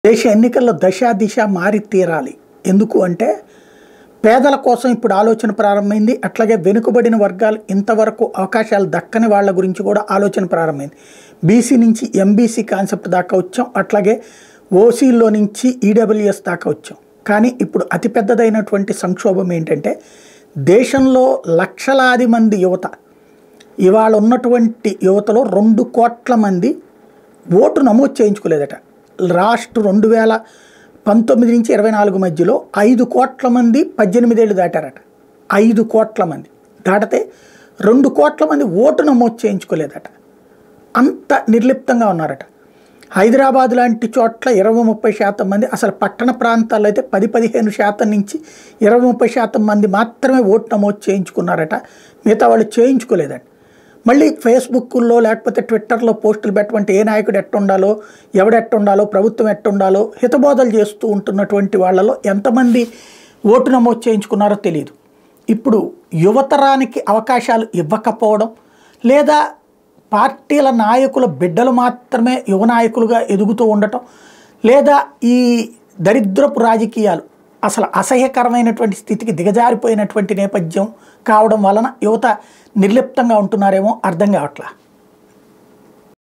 దేశ ఎన్నికల్లో దశ దిశ మారి తీరాలి ఎందుకు అంటే పేదల కోసం ఇప్పుడు ఆలోచన ప్రారంభమైంది అట్లాగే వెనుకబడిన వర్గాలు ఇంతవరకు అవకాశాలు దక్కని వాళ్ళ గురించి కూడా ఆలోచన ప్రారంభమైంది బీసీ నుంచి ఎంబీసీ కాన్సెప్ట్ దాకా వచ్చాం అట్లాగే ఓసీలో నుంచి ఈడబ్ల్యూఎస్ దాకా వచ్చాం కానీ ఇప్పుడు అతిపెద్దదైనటువంటి సంక్షోభం ఏంటంటే దేశంలో లక్షలాది మంది యువత ఇవాళ ఉన్నటువంటి యువతలో రెండు కోట్ల మంది ఓటు నమోదు చేయించుకోలేదట లాస్ట్ రెండు వేల పంతొమ్మిది నుంచి ఇరవై నాలుగు మధ్యలో ఐదు కోట్ల మంది పద్దెనిమిదేళ్ళు దాటారట ఐదు కోట్ల మంది దాటితే రెండు కోట్ల మంది ఓటు నమోదు చేయించుకోలేదట అంత నిర్లిప్తంగా ఉన్నారట హైదరాబాద్ లాంటి చోట్ల ఇరవై ముప్పై శాతం మంది అసలు పట్టణ ప్రాంతాల్లో అయితే పది పదిహేను శాతం నుంచి ఇరవై ముప్పై శాతం మంది మాత్రమే ఓటు నమోదు చేయించుకున్నారట మిగతా వాళ్ళు చేయించుకోలేదట మళ్ళీ ఫేస్బుక్లో లేకపోతే ట్విట్టర్లో పోస్టులు పెట్టమంటే ఏ నాయకుడు ఎట్టుండాలో ఎవడెట్టుండాలో ప్రభుత్వం ఎట్టుండాలో హితబోధలు చేస్తూ ఉంటున్నటువంటి వాళ్ళలో ఎంతమంది ఓటు నమోదు చేయించుకున్నారో తెలియదు ఇప్పుడు యువతరానికి అవకాశాలు ఇవ్వకపోవడం లేదా పార్టీల నాయకుల బిడ్డలు మాత్రమే యువ నాయకులుగా ఎదుగుతూ ఉండటం లేదా ఈ దరిద్రపు రాజకీయాలు అసలు అసహ్యకరమైనటువంటి స్థితికి దిగజారిపోయినటువంటి నేపథ్యం కావడం వలన యువత నిర్లిప్తంగా ఉంటున్నారేమో అర్థం కావట్లా